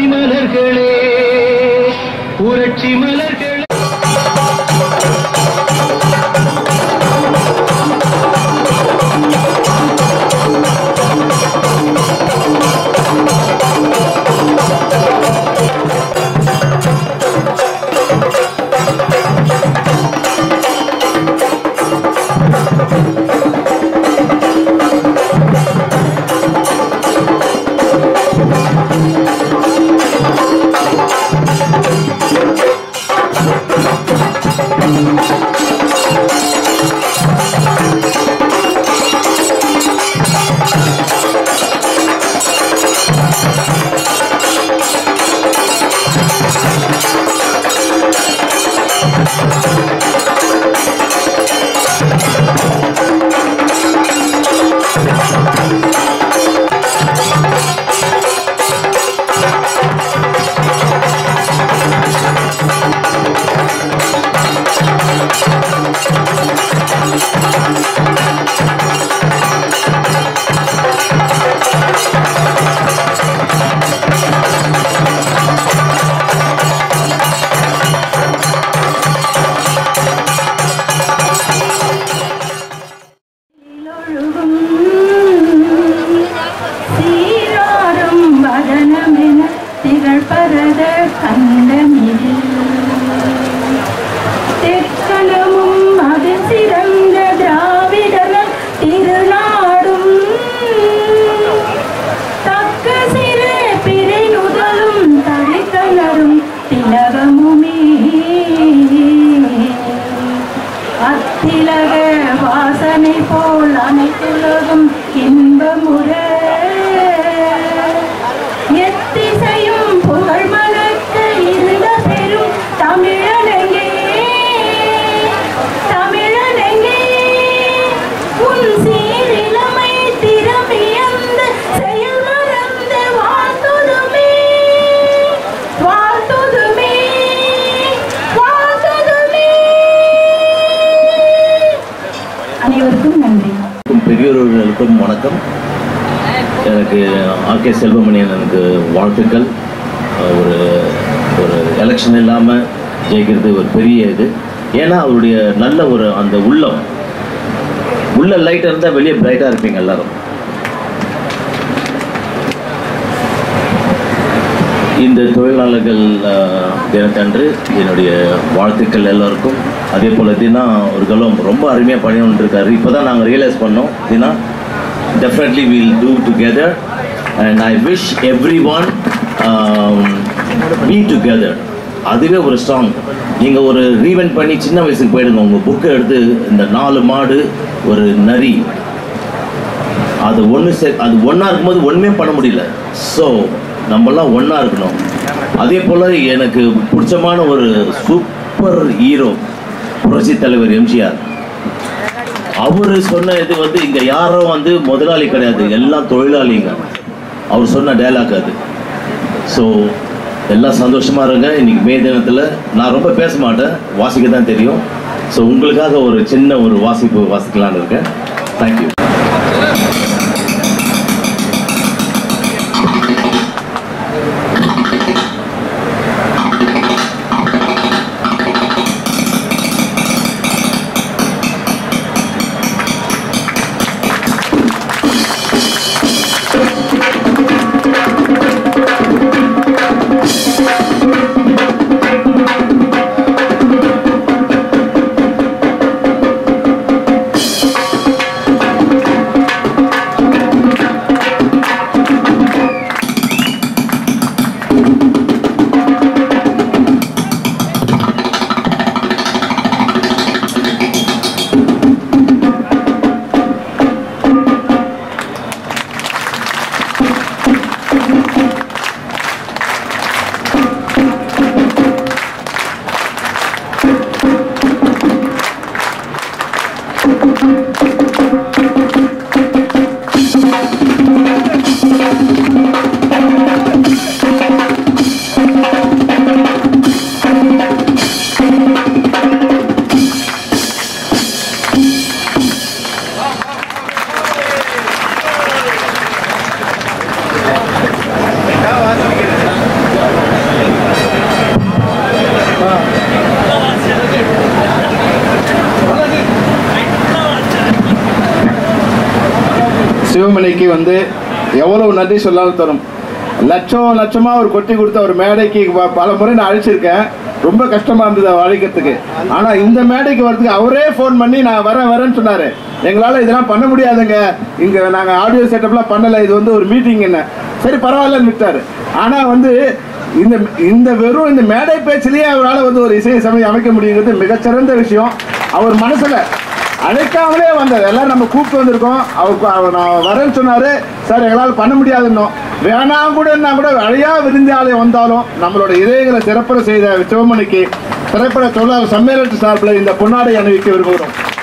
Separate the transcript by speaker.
Speaker 1: மலர்களே புரட்சி மலர்களே
Speaker 2: ஒழுகும் சீராரும் வதனமென திகழ்பரத கண்டமிழில் தெற்கணமும் அது சிறந்த திராவிடர்கள் திருநாடும் தக்க சிறு பிறை நுதலும் தழைக்கலரும் திலகமுமே அத்திலக வாசனை போல் அனைத்துலகும் இன்பமுற எத்திசையும் புகழ் மலர்க்க இருந்த பெரும் தமிழனங்கே தமிழனங்கே உன் சீரிழமை திறமையந்த செயல் மறந்து வாழ்த்துதுமே வாழ்த்துதுமே வாழ்த்துதுமே அனைவருக்கும் நன்றி
Speaker 3: பெரியோர்களுக்கும் வணக்கம் எனக்கு ஆர்கே செல்வமணியன் எனக்கு வாழ்த்துக்கள் ஒரு ஒரு எலெக்ஷன் இல்லாமல் ஜெயிக்கிறது ஒரு பெரிய இது ஏன்னா அவருடைய நல்ல ஒரு அந்த உள்ளம் உள்ள லைட் இருந்தால் வெளியே பிரைட்டாக இருப்பீங்க எல்லாரும் இந்த தொழிலாளர்கள் அஹ், தினத்தன்று என்னுடைய வாழ்த்துக்கள் எல்லாருக்கும் அதே போல் தினா அவர்களும் ரொம்ப அருமையாக பண்ணிட்டு இருக்காரு இப்போ தான் நாங்கள் ரியலைஸ் பண்ணோம் Dina definitely will do together and I wish everyone be together அதுவே ஒரு ஸ்ட்ராங் நீங்கள் ஒரு ரீவெண்ட் பண்ணி சின்ன வயசுக்கு போயிடுங்க உங்கள் புக்கை எடுத்து இந்த நாலு மாடு ஒரு நரி அது ஒன்று சே அது ஒன்றா இருக்கும்போது ஒன்றுமே பண்ண முடியல ஸோ நம்மலாம் ஒன்றா இருக்கணும் அதே போல் எனக்கு பிடிச்சமான ஒரு சூப்பர் ஹீரோ புரட்சி தலைவர் எம்ஜிஆர் அவர் சொன்ன இது வந்து இங்கே யாரும் வந்து முதலாளி கிடையாது எல்லாம் தொழிலாளிங்க அவர் சொன்ன டைலாக் அது ஸோ எல்லாம் சந்தோஷமாக இருங்க இன்னைக்கு மே தினத்தில் நான் ரொம்ப பேச மாட்டேன் வாசிக்க தான் தெரியும் ஸோ உங்களுக்காக ஒரு சின்ன ஒரு வாசிப்பு வாசிக்கலான்னு இருக்கேன் தேங்க்யூ
Speaker 2: ஆ
Speaker 4: சிவமணிக்கு வந்து எவ்வளவு நன்றி சொல்லாலும் தரும் லட்சம் லட்சமா ஒரு கொட்டி கொடுத்த ஒரு மேடைக்கு ப- பல முறை நான் அழைச்சிருக்கேன் ரொம்ப கஷ்டமா இருந்தது அவர் அழைக்கிறதுக்கு ஆனா இந்த மேடைக்கு வரதுக்கு அவரே ஃபோன் பண்ணி நான் வரேன் வரேன்னு சொன்னாரு எங்களால இதெல்லாம் பண்ண முடியாதுங்க இங்க நாங்க ஆடியோ செட்டப்லாம் பண்ணல இது வந்து ஒரு மீட்டிங் என்ன சரி பரவாயில்லன்னு விட்டாரு ஆனா வந்து இந்த இந்த வெறும் இந்த மேடை பேச்சிலேயே அவரால் வந்து ஒரு இசை சமயம் அமைக்க முடியுங்கிறது மிகச்சிறந்த விஷயம் அவர் மனசுல அழைக்காமலே வந்தது எல்லாரும் நம்ம கூப்பிட்டு வந்திருக்கோம் அவர் அவர் நான் வரேன்னு சொன்னாரு சார் எங்களால் பண்ண முடியாதுன்னோம் வேணாம் கூட கூட அழையா விருந்தாலயம் வந்தாலும் நம்மளோட இதயங்களை சிறப்புற செய்த சிவமணிக்கு திரைப்பட தொழிலாளர் சம்மேளன சார்பில் இந்த பொன்னாடை அணிவிக்க விரும்புகிறோம்